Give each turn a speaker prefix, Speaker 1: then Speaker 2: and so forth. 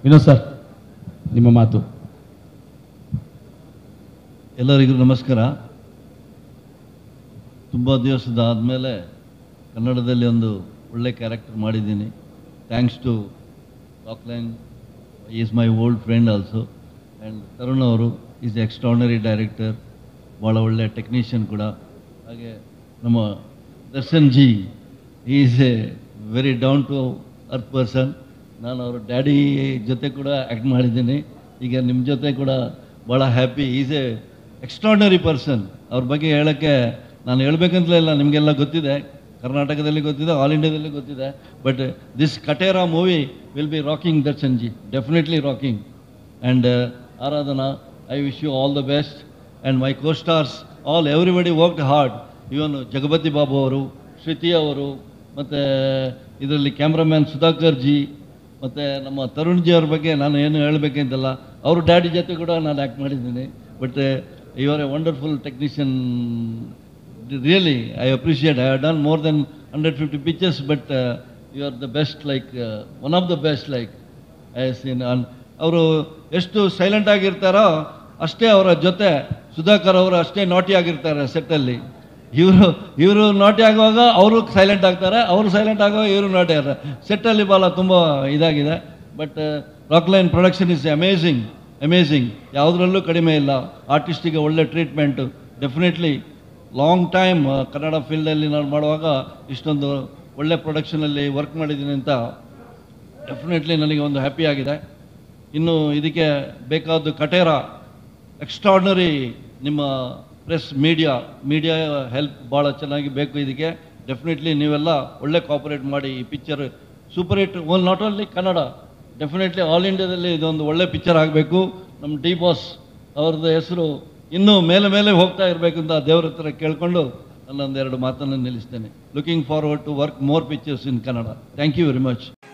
Speaker 1: Vinod sir ನಿಮ್ಮ ಮಾತು
Speaker 2: ಎಲ್ಲರಿಗೂ ನಮಸ್ಕಾರ ತುಂಬ ದಿವಸದ ಆದಮೇಲೆ ಕನ್ನಡದಲ್ಲಿ ಒಂದು ಒಳ್ಳೆ ಕ್ಯಾರೆಕ್ಟರ್ ಮಾಡಿದ್ದೀನಿ thanks to Rockline is my old friend also and Tarun ಅವರು ಈಸ್ ಎಕ್ಸ್ಟ್ರಾರ್ನರಿ ಡೈರೆಕ್ಟರ್ ಭಾಳ ಒಳ್ಳೆ ಟೆಕ್ನಿಷಿಯನ್ ಕೂಡ ಹಾಗೆ ನಮ್ಮ Darshan ji is a very down to earth person ನಾನು ಅವ್ರ ಡ್ಯಾಡಿ ಜೊತೆ ಕೂಡ ಆ್ಯಕ್ಟ್ ಮಾಡಿದ್ದೀನಿ ಈಗ ನಿಮ್ಮ ಜೊತೆ ಕೂಡ ಭಾಳ happy is a extraordinary person ಅವ್ರ ಬಗ್ಗೆ ಹೇಳೋಕ್ಕೆ ನಾನು ಹೇಳ್ಬೇಕಂತಲೇ ಇಲ್ಲ ನಿಮಗೆಲ್ಲ ಗೊತ್ತಿದೆ ಕರ್ನಾಟಕದಲ್ಲಿ ಗೊತ್ತಿದೆ ಆಲ್ ಇಂಡಿಯಾದಲ್ಲಿ ಗೊತ್ತಿದೆ but this Katera movie will be rocking Darshan ji definitely rocking and Aradhana I wish you all the best and my co stars all everybody worked hard even Jagapathi Babu ಅವರು ಶ್ರುತಿ ಅವರು ಮತ್ತು ಇದರಲ್ಲಿ ಕ್ಯಾಮ್ರಾಮ್ಯಾನ್ ಸುಧಾಕರ್ ಜಿ ಮತ್ತು ನಮ್ಮ ತರುಣ್ ಜಿ ಅವ್ರ ಬಗ್ಗೆ ನಾನು ಏನು ಹೇಳಬೇಕಂತಲ್ಲ ಅವ್ರ ಡ್ಯಾಡಿ ಜೊತೆ ಕೂಡ ನಾನು ಆ್ಯಕ್ಟ್ ಮಾಡಿದ್ದೀನಿ but you are a wonderful technician really I appreciate I have done more than hundred fifty pictures but you are the best like one of the best like I seen ಅವರು ಎಷ್ಟು silent ಆಗಿರ್ತಾರೋ ಅಷ್ಟೇ ಅವರ ಜೊತೆ ಸುಧಾಕರ್ ಅವರು ಅಷ್ಟೇ ನಾಟಿ ಆಗಿರ್ತಾರೆ ಸೆಟ್ಟಲ್ಲಿ ಇವರು ಇವರು ನಾಟಿ ಆಗುವಾಗ ಅವರು ಸೈಲೆಂಟ್ ಆಗ್ತಾರೆ ಅವರು ಸೈಲೆಂಟ್ ಆಗುವಾಗ ಇವರು ನಾಟಿ ಆಗ್ತಾರೆ ಸೆಟ್ಟಲ್ಲಿ ಭಾಳ ತುಂಬ ಇದಾಗಿದೆ but Rockline production is amazing amazing ಯಾವುದರಲ್ಲೂ ಕಡಿಮೆ ಇಲ್ಲ ಆರ್ಟಿಸ್ಟಿಗೆ ಒಳ್ಳೆ treatment definitely long time Kannada ಫೀಲ್ಡಲ್ಲಿ ನಾನು ಮಾಡುವಾಗ ಇಷ್ಟೊಂದು ಒಳ್ಳೆ ಪ್ರೊಡಕ್ಷನಲ್ಲಿ ವರ್ಕ್ ಮಾಡಿದ್ದೀನಿ ಅಂತ ಡೆಫಿನೆಟ್ಲಿ ನನಗೆ ಒಂದು ಹ್ಯಾಪಿ ಆಗಿದೆ ಇನ್ನು ಇದಕ್ಕೆ ಬೇಕಾದ ಕಟೇರ ಎಕ್ಸ್ಟ್ರಾರ್ಡನರಿ ನಿಮ್ಮ ಪ್ರೆಸ್ ಮೀಡಿಯಾ ಮೀಡಿಯಾ ಹೆಲ್ಪ್ ಭಾಳ ಚೆನ್ನಾಗಿ ಬೇಕು ಇದಕ್ಕೆ ಡೆಫಿನೆಟ್ಲಿ ನೀವೆಲ್ಲ ಒಳ್ಳೆ ಕಾಪರೇಟ್ ಮಾಡಿ ಈ picture super hit own not only Kannada definitely all ಇಂಡಿಯಾದಲ್ಲಿ ಇದೊಂದು ಒಳ್ಳೆ ಪಿಕ್ಚರ್ ಆಗಬೇಕು ನಮ್ಮ ಡಿ ಬಾಸ್ ಅವ್ರದ್ದು ಹೆಸರು ಇನ್ನೂ ಮೇಲೆ ಮೇಲೆ ಹೋಗ್ತಾ ಇರಬೇಕು ಅಂತ ದೇವ್ರ ಹತ್ರ ಕೇಳ್ಕೊಂಡು ನನ್ನೊಂದೆರಡು ಮಾತನ್ನು ನಿಲ್ಲಿಸ್ತೇನೆ looking forward to work more pictures in Kannada thank you very much